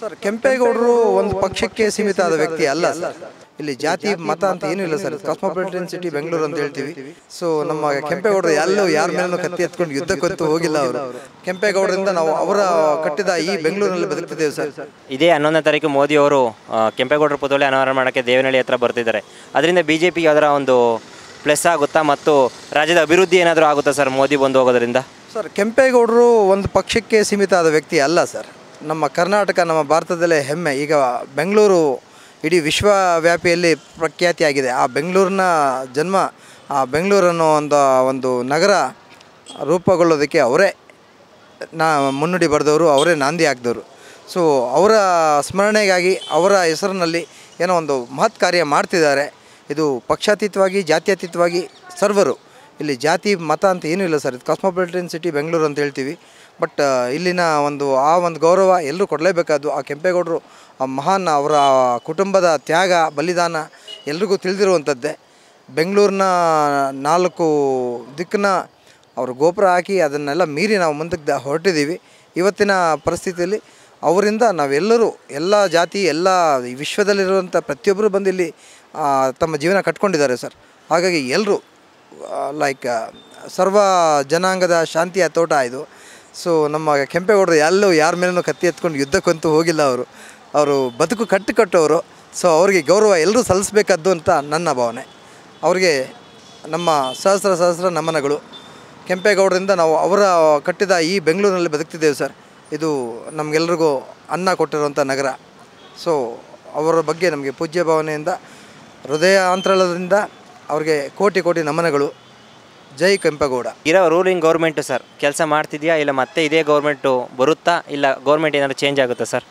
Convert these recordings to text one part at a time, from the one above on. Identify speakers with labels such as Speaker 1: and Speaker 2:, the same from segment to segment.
Speaker 1: sir ಕೆಂಪೇಗೌಡರು ಒಂದು ಪಕ್ಷಕ್ಕೆ ಸೀಮಿತ ಆದ ವ್ಯಕ್ತಿ ಅಲ್ಲ ಸರ್ ಇಲ್ಲಿ ಜಾತಿ ಮತ ಅಂತ ಏನೂ ಇಲ್ಲ ಸರ್ ಕಾಸ್ಮೋಪಾಲಿಟನ್ ಸಿಟಿ ಬೆಂಗಳೂರು ಅಂತ ಹೇಳ್ತೀವಿ ಸೊ ನಮ್ಮ ಕೆಂಪೇಗೌಡರು ಎಲ್ಲೂ ಯಾರ ಮೇಲೂ ಕತ್ತಿ ಎತ್ಕೊಂಡು ಯುದ್ಧಕ್ಕಂತೂ ಹೋಗಿಲ್ಲ ಅವರು ಕೆಂಪೇಗೌಡರಿಂದ ನಾವು ಅವರ ಕಟ್ಟಿದ ಈ ಬೆಂಗಳೂರಿನಲ್ಲಿ ಬದುಕ್ತಿದ್ದೇವೆ ಸರ್
Speaker 2: ಇದೇ ಹನ್ನೊಂದನೇ ತಾರೀಕು ಮೋದಿ ಅವರು ಆ, ಕೆಂಪೇಗೌಡರ ಪುತ್ಥಳಿ ಅನಾವರಣ ಮಾಡೋಕ್ಕೆ ದೇವನಹಳ್ಳಿ ಹತ್ರ ಬರ್ತಿದ್ದಾರೆ ಅದರಿಂದ ಬಿ ಜೆ ಪಿಗೆ ಯಾವ್ದಾರ ಒಂದು ಪ್ಲಸ್ ಆಗುತ್ತಾ ಮತ್ತು ರಾಜ್ಯದ ಅಭಿವೃದ್ಧಿ ಏನಾದರೂ ಆಗುತ್ತಾ ಸರ್ ಮೋದಿ ಬಂದು ಹೋಗೋದ್ರಿಂದ
Speaker 1: ಸರ್ ಕೆಂಪೇಗೌಡರು ಒಂದು ಪಕ್ಷಕ್ಕೆ ಸೀಮಿತ ಆದ ವ್ಯಕ್ತಿ ಅಲ್ಲ ಸರ್ ನಮ್ಮ ಕರ್ನಾಟಕ ನಮ್ಮ ಭಾರತದಲ್ಲೇ ಹೆಮ್ಮೆ ಈಗ ಬೆಂಗಳೂರು ಇಡೀ ವಿಶ್ವವ್ಯಾಪಿಯಲ್ಲಿ ಪ್ರಖ್ಯಾತಿಯಾಗಿದೆ ಆ ಬೆಂಗಳೂರಿನ ಜನ್ಮ ಆ ಬೆಂಗಳೂರು ಅನ್ನೋ ಒಂದು ಒಂದು ನಗರ ರೂಪುಗೊಳ್ಳೋದಕ್ಕೆ ಅವರೇ ನಾ ಮುನ್ನುಡಿ ಬರೆದವರು ಅವರೇ ನಾಂದಿ ಹಾಕಿದವರು ಸೊ ಅವರ ಸ್ಮರಣೆಗಾಗಿ ಅವರ ಹೆಸರಿನಲ್ಲಿ ಏನೋ ಒಂದು ಮಹತ್ ಕಾರ್ಯ ಮಾಡ್ತಿದ್ದಾರೆ ಇದು ಪಕ್ಷಾತೀತವಾಗಿ ಜಾತ್ಯತೀತವಾಗಿ ಸರ್ವರು ಇಲ್ಲಿ ಜಾತಿ ಮತ ಅಂತ ಏನೂ ಇಲ್ಲ ಸರ್ ಇದು ಕಾಸ್ಮೋಪಾಲಿಟನ್ ಸಿಟಿ ಬೆಂಗಳೂರು ಅಂತ ಹೇಳ್ತೀವಿ ಬಟ್ ಇಲ್ಲಿನ ಒಂದು ಆ ಒಂದು ಗೌರವ ಎಲ್ಲರೂ ಕೊಡಲೇಬೇಕಾದ್ದು ಆ ಕೆಂಪೇಗೌಡರು ಆ ಮಹಾನ್ ಅವರ ಕುಟುಂಬದ ತ್ಯಾಗ ಬಲಿದಾನ ಎಲ್ರಿಗೂ ತಿಳಿದಿರುವಂಥದ್ದೇ ಬೆಂಗಳೂರಿನ ನಾಲ್ಕು ದಿಕ್ಕನ್ನ ಅವರು ಗೋಪುರ ಹಾಕಿ ಅದನ್ನೆಲ್ಲ ಮೀರಿ ನಾವು ಮುಂದಕ್ಕೆ ದ- ಹೊರಟಿದ್ದೀವಿ ಇವತ್ತಿನ ಪರಿಸ್ಥಿತಿಯಲ್ಲಿ ಅವರಿಂದ ನಾವೆಲ್ಲರೂ ಎಲ್ಲ ಜಾತಿ ಎಲ್ಲ ಈ ವಿಶ್ವದಲ್ಲಿರುವಂಥ ಪ್ರತಿಯೊಬ್ಬರು ಬಂದು ಇಲ್ಲಿ ಆ, ತಮ್ಮ ಜೀವನ ಕಟ್ಕೊಂಡಿದ್ದಾರೆ ಸರ್ ಹಾಗಾಗಿ ಎಲ್ಲರೂ ಲೈಕ್ ಸರ್ವ ಜನಾಂಗದ ಶಾಂತಿಯ ತೋಟ ಇದು ಸೊ ನಮ್ಮ ಕೆಂಪೇಗೌಡರು ಎಲ್ಲೂ ಯಾರ ಮೇಲೂ ಕತ್ತಿ ಎತ್ಕೊಂಡು ಯುದ್ಧಕ್ಕಂತೂ ಹೋಗಿಲ್ಲ ಅವರು ಅವರು ಬದುಕು ಕಟ್ಟು ಕಟ್ಟೋರು ಸೊ ಅವರಿಗೆ ಗೌರವ ಎಲ್ಲರೂ ಸಲ್ಲಿಸಬೇಕಾದ್ದು ಅಂತ ನನ್ನ ಭಾವನೆ ಅವರಿಗೆ ನಮ್ಮ ಸಹಸ್ರ ಸಹಸ್ರ ನಮನಗಳು ಕೆಂಪೇಗೌಡರಿಂದ ನಾವು ಅವರ ಕಟ್ಟಿದ ಈ ಬೆಂಗಳೂರಿನಲ್ಲಿ ಬದುಕ್ತಿದ್ದೇವೆ ಸರ್ ಇದು ನಮಗೆಲ್ರಿಗೂ ಅನ್ನ ಕೊಟ್ಟಿರುವಂಥ ನಗರ ಸೊ ಅವರ ಬಗ್ಗೆ ನಮಗೆ ಪೂಜ್ಯ ಭಾವನೆಯಿಂದ ಹೃದಯ ಅಂತರಾಳದಿಂದ ಅವ್ರಿಗೆ ಕೋಟಿ ಕೋಟಿ ನಮನಗಳು ಜೈ ಕೆಂಪೇಗೌಡ
Speaker 2: ಇರೋ ರೂಲಿಂಗ್ ಗೌರ್ಮೆಂಟು ಸರ್ ಕೆಲಸ ಮಾಡ್ತಿದ್ಯಾ ಇಲ್ಲ ಮತ್ತೆ ಇದೇ ಗೌರ್ಮೆಂಟು ಬರುತ್ತಾ ಇಲ್ಲ ಗೌರ್ಮೆಂಟ್ ಏನಾದ್ರು ಚೇಂಜ್ ಆಗುತ್ತಾ ಸರ್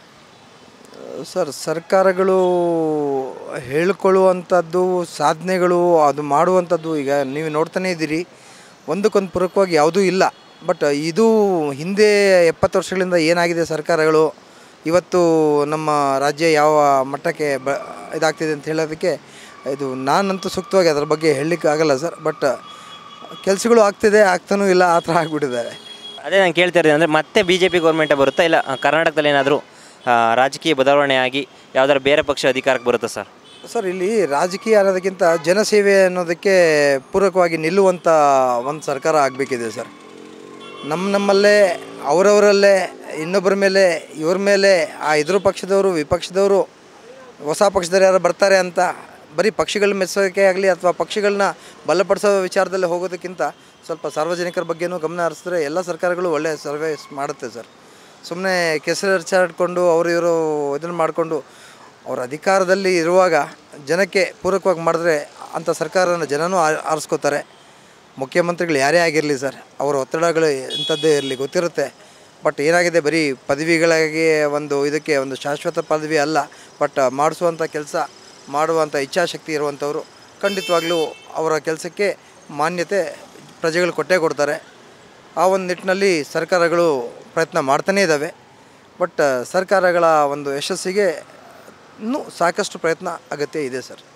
Speaker 1: ಸರ್ ಸರ್ಕಾರಗಳು ಹೇಳ್ಕೊಳ್ಳುವಂಥದ್ದು ಸಾಧನೆಗಳು ಅದು ಮಾಡುವಂಥದ್ದು ಈಗ ನೀವು ನೋಡ್ತಾನೇ ಇದ್ದೀರಿ ಒಂದಕ್ಕೊಂದು ಪೂರಕವಾಗಿ ಯಾವುದೂ ಇಲ್ಲ ಬಟ್ ಇದು ಹಿಂದೆ ಎಪ್ಪತ್ತು ವರ್ಷಗಳಿಂದ ಏನಾಗಿದೆ ಸರ್ಕಾರಗಳು ಇವತ್ತು ನಮ್ಮ ರಾಜ್ಯ ಯಾವ ಮಟ್ಟಕ್ಕೆ ಬ ಇದಾಗ್ತಿದೆ ಅಂತ ಹೇಳೋದಕ್ಕೆ ಇದು ನಾನಂತೂ ಸೂಕ್ತವಾಗಿ ಅದರ ಬಗ್ಗೆ ಹೇಳಲಿಕ್ಕೆ ಆಗಲ್ಲ ಸರ್ ಬಟ್ ಕೆಲಸಗಳು ಆಗ್ತಿದೆ ಆಗ್ತಾನೂ ಇಲ್ಲ ಆ ಥರ ಆಗಿಬಿಟ್ಟಿದ್ದಾರೆ
Speaker 2: ಅದೇ ನಾನು ಕೇಳ್ತಾ ಇದ್ದೀನಿ ಅಂದರೆ ಮತ್ತೆ ಬಿ ಜೆ ಪಿ ಗೌರ್ಮೆಂಟೇ ಬರುತ್ತಾ ಇಲ್ಲ ಆ, ಕರ್ನಾಟಕದಲ್ಲಿ ಏನಾದರೂ ರಾಜಕೀಯ ಬದಲಾವಣೆ ಆಗಿ ಯಾವ್ದಾದ್ರು ಬೇರೆ ಪಕ್ಷ ಅಧಿಕಾರಕ್ಕೆ ಬರುತ್ತಾ ಸರ್
Speaker 1: ಸರ್ ಇಲ್ಲಿ ರಾಜಕೀಯ ಅನ್ನೋದಕ್ಕಿಂತ ಜನಸೇವೆ ಅನ್ನೋದಕ್ಕೆ ಪೂರಕವಾಗಿ ನಿಲ್ಲುವಂಥ ಒಂದು ಸರ್ಕಾರ ಆಗಬೇಕಿದೆ ಸರ್ ನಮ್ಮ ನಮ್ಮಲ್ಲೇ ಅವರವರಲ್ಲೇ ಇನ್ನೊಬ್ಬರ ಮೇಲೆ ಇವ್ರ ಮೇಲೆ ಆ ಎದುರು ಪಕ್ಷದವರು ವಿಪಕ್ಷದವರು ಹೊಸ ಪಕ್ಷದವ್ರು ಯಾರು ಬರ್ತಾರೆ ಅಂತ ಬರೀ ಪಕ್ಷಗಳನ್ನ ಮೆಚ್ಚೋಕೆ ಆಗಲಿ ಅಥವಾ ಪಕ್ಷಗಳನ್ನ ಬಲಪಡಿಸೋ ವಿಚಾರದಲ್ಲಿ ಹೋಗೋದಕ್ಕಿಂತ ಸ್ವಲ್ಪ ಸಾರ್ವಜನಿಕರ ಬಗ್ಗೆನೂ ಗಮನ ಹರಿಸಿದ್ರೆ ಎಲ್ಲ ಸರ್ಕಾರಗಳು ಒಳ್ಳೆಯ ಸರ್ವಿಸ್ ಮಾಡುತ್ತೆ ಸರ್ ಸುಮ್ಮನೆ ಕೆಸರು ಹಚ್ಚಾಡ್ಕೊಂಡು ಅವರು ಇವರು ಇದನ್ನು ಮಾಡಿಕೊಂಡು ಅವ್ರ ಅಧಿಕಾರದಲ್ಲಿ ಇರುವಾಗ ಜನಕ್ಕೆ ಪೂರಕವಾಗಿ ಮಾಡಿದ್ರೆ ಅಂಥ ಸರ್ಕಾರನ ಜನನೂ ಆ- ಆರಿಸ್ಕೋತಾರೆ ಮುಖ್ಯಮಂತ್ರಿಗಳು ಯಾರೇ ಆಗಿರಲಿ ಸರ್ ಅವರ ಒತ್ತಡಗಳು ಎಂಥದ್ದೇ ಇರಲಿ ಗೊತ್ತಿರುತ್ತೆ ಬಟ್ ಏನಾಗಿದೆ ಬರೀ ಪದವಿಗಳಿಗೆ ಒಂದು ಇದಕ್ಕೆ ಒಂದು ಶಾಶ್ವತ ಪದವಿ ಅಲ್ಲ ಬಟ್ ಮಾಡಿಸುವಂಥ ಕೆಲಸ ಮಾಡುವಂಥ ಇಚ್ಛಾಶಕ್ತಿ ಇರುವಂಥವರು ಖಂಡಿತವಾಗ್ಲೂ ಅವರ ಕೆಲಸಕ್ಕೆ ಮಾನ್ಯತೆ ಪ್ರಜೆಗಳು ಕೊಟ್ಟೇ ಕೊಡ್ತಾರೆ ಆ ಒಂದು ನಿಟ್ಟಿನಲ್ಲಿ ಸರ್ಕಾರಗಳು ಪ್ರಯತ್ನ ಮಾಡ್ತಾನೇ ಇದ್ದಾವೆ ಬಟ್ ಸರ್ಕಾರಗಳ ಒಂದು ಯಶಸ್ಸಿಗೆ ಇನ್ನೂ ಸಾಕಷ್ಟು ಪ್ರಯತ್ನ ಅಗತ್ಯ ಇದೆ ಸರ್